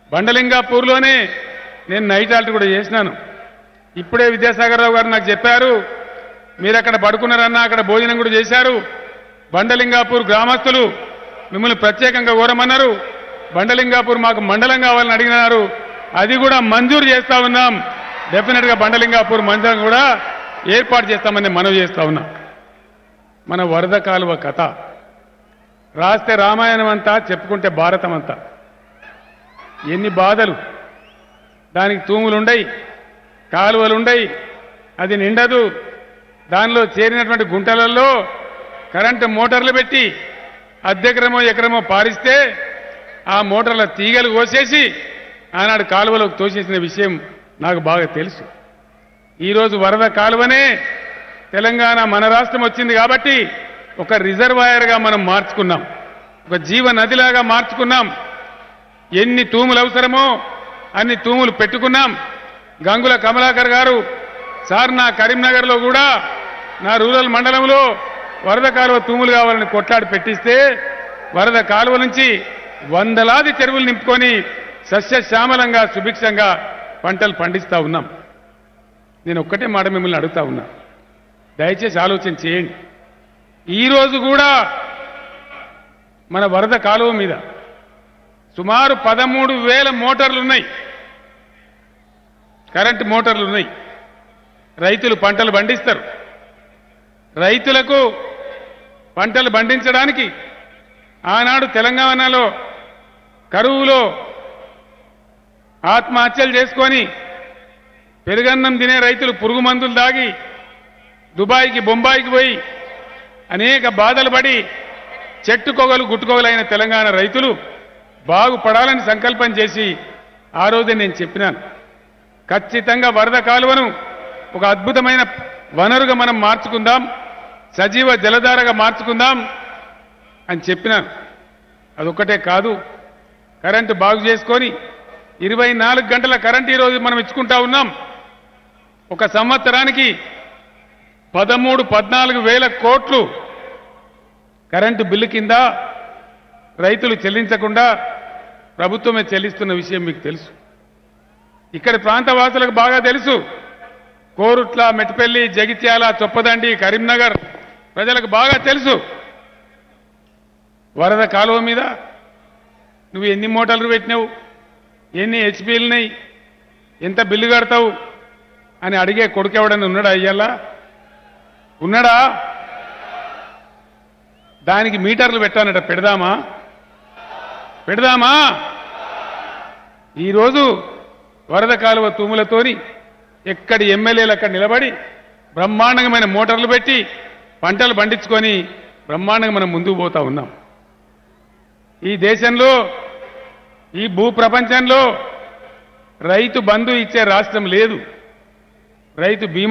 బండలింగాపూర్లోనే నేను night Alt కూడా చేసినాను ఇప్పుడే విద్యాసాగర్ రావు గారు నాకు చెప్పారు మీరు అక్కడ పడుకున్నారన్నా అక్కడ భోజనం కూడా చేశారు బండలింగాపూర్ గ్రామస్తులు మిమ్మల్ని ప్రత్యేకంగా కోరమన్నారు బండలింగాపూర్ మాకు మండలం కావాలని అడిగినారు అది కూడా మంజూరు చేస్తా ఉన్నాం డెఫినెట్ గా బండలింగాపూర్ మండలం కూడా ఏర్పాటు చేస్తామని మనవి చేస్తా ఉన్నాం మన వరద కాలువ కథ రాస్తే రామాయణం అంతా చెప్పుకుంటే భారతం అంతా ఎన్ని బాధలు దానికి తూములుండయి కాలువలుండయి అది నిండదు దానిలో చేరినటువంటి గుంటలలో కరెంటు మోటార్లు పెట్టి అద్దెకరమో ఎకరమో పారిస్తే ఆ మోటార్ల తీగలు కోసేసి ఆనాడు కాలువలోకి తోసేసిన విషయం నాకు బాగా తెలుసు ఈరోజు వరద కాలువనే తెలంగాణ మన రాష్ట్రం వచ్చింది కాబట్టి ఒక రిజర్వాయర్గా మనం మార్చుకున్నాం ఒక జీవ నదిలాగా మార్చుకున్నాం ఎన్ని తూములు అవసరమో అన్ని తూములు పెట్టుకున్నాం గంగుల కమలాకర్ గారు సార్ నా కరీంనగర్లో కూడా నా రూరల్ మండలంలో వరద కాలువ తూములు కావాలని కొట్లాడి పెట్టిస్తే వరద కాలువ నుంచి వందలాది చెరువులు నింపుకొని సస్యశ్యామలంగా సుభిక్షంగా పంటలు పండిస్తా ఉన్నాం నేను ఒక్కటే మాట మిమ్మల్ని అడుగుతా ఉన్నా దయచేసి ఆలోచన చేయండి ఈరోజు కూడా మన వరద కాలువ మీద సుమారు పదమూడు వేల మోటార్లు ఉన్నాయి కరెంటు మోటార్లు ఉన్నాయి రైతులు పంటలు పండిస్తారు రైతులకు పంటలు పండించడానికి ఆనాడు తెలంగాణలో కరువులో ఆత్మహత్యలు చేసుకొని పెరుగన్నం తినే రైతులు పురుగు మందులు దాగి దుబాయ్కి బొంబాయికి పోయి అనేక బాధలు పడి చెట్టుకొగలు గుట్టుకొగలైన తెలంగాణ రైతులు బాగుపడాలని సంకల్పం చేసి ఆ రోజే నేను చెప్పినాను ఖచ్చితంగా వరద కాలువను ఒక అద్భుతమైన వనరుగా మనం మార్చుకుందాం సజీవ జలధారగా మార్చుకుందాం అని చెప్పినాను అదొక్కటే కాదు కరెంటు బాగు చేసుకొని ఇరవై నాలుగు గంటల కరెంట్ ఈరోజు మనం ఇచ్చుకుంటా ఉన్నాం ఒక సంవత్సరానికి పదమూడు పద్నాలుగు వేల కోట్లు కరెంటు బిల్లు కింద రైతులు చెల్లించకుండా ప్రభుత్వమే చెల్లిస్తున్న విషయం మీకు తెలుసు ఇక్కడి ప్రాంత వాసులకు బాగా తెలుసు కోరుట్ల మెట్పల్లి జగిత్యాల చొప్పదండి కరీంనగర్ ప్రజలకు బాగా తెలుసు వరద కాలువ మీద నువ్వు ఎన్ని మోటార్లు పెట్టినావు ఎన్ని హెచ్పీలున్నాయి ఎంత బిల్లు కడతావు అని అడిగే కొడుకు ఎవడని ఉన్నాడా అయ్యాలా ఉన్నాడా దానికి మీటర్లు పెట్టానట పెడదామా పెడదామా ఈరోజు వరద కాలువ తూములతోని ఎక్కడి ఎమ్మెల్యేలు అక్కడ నిలబడి బ్రహ్మాండమైన మోటార్లు పెట్టి పంటలు పండించుకొని బ్రహ్మాండంగా మనం ముందుకు పోతా ఉన్నాం ఈ దేశంలో ఈ భూ ప్రపంచంలో రైతు బంధు ఇచ్చే రాష్ట్రం లేదు రైతు బీమా